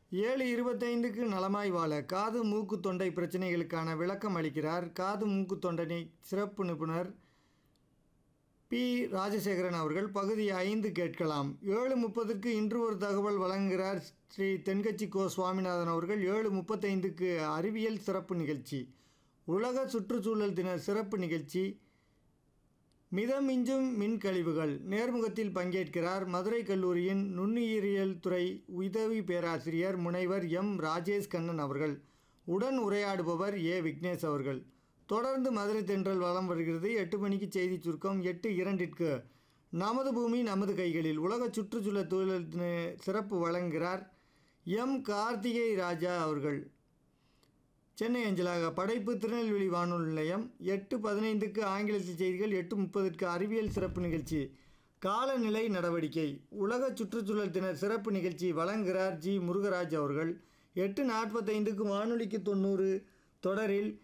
ஏழு இருபத்தைந்துக்கு நலமாய் வாழ காது மூக்கு தொண்டை பிரச்சனைகளுக்கான விளக்கம் அளிக்கிறார் காது மூக்கு தொண்டனை சிறப்பு நிபுணர் பி ராஜசேகரன் அவர்கள் பகுதி ஐந்து கேட்கலாம் ஏழு முப்பதுக்கு இன்று ஒரு தகவல் வழங்குகிறார் ஸ்ரீ தென்கட்சி கோ சுவாமிநாதன் அவர்கள் ஏழு முப்பத்தைந்துக்கு அறிவியல் சிறப்பு நிகழ்ச்சி உலக சுற்றுச்சூழல் தின சிறப்பு நிகழ்ச்சி மிதமிஞ்சும் மின்கழிவுகள் நேர்முகத்தில் பங்கேற்கிறார் மதுரை கல்லூரியின் நுண்ணுயிரியல் துறை உதவி பேராசிரியர் முனைவர் எம் ராஜேஷ் கண்ணன் அவர்கள் உடன் உரையாடுபவர் ஏ விக்னேஷ் அவர்கள் தொடர்ந்து மதுரை தென்றல் வலம் வருகிறது எட்டு மணிக்கு செய்தி சுருக்கம் எட்டு இரண்டிற்கு நமது பூமி நமது கைகளில் உலக சுற்றுச்சூழல் தொழில் தின சிறப்பு வழங்குகிறார் எம் கார்த்திகை ராஜா அவர்கள் சென்னை அஞ்சலாக படைப்பு திருநெல்வேலி வானொலி நிலையம் எட்டு பதினைந்துக்கு ஆங்கிலத்தில் செய்திகள் எட்டு முப்பதுக்கு அறிவியல் சிறப்பு நிகழ்ச்சி காலநிலை நடவடிக்கை உலக சுற்றுச்சூழல் தின சிறப்பு நிகழ்ச்சி வழங்குகிறார் ஜி முருகராஜ் அவர்கள் எட்டு நாற்பத்தைந்துக்கு வானொலிக்கு தொண்ணூறு தொடரில்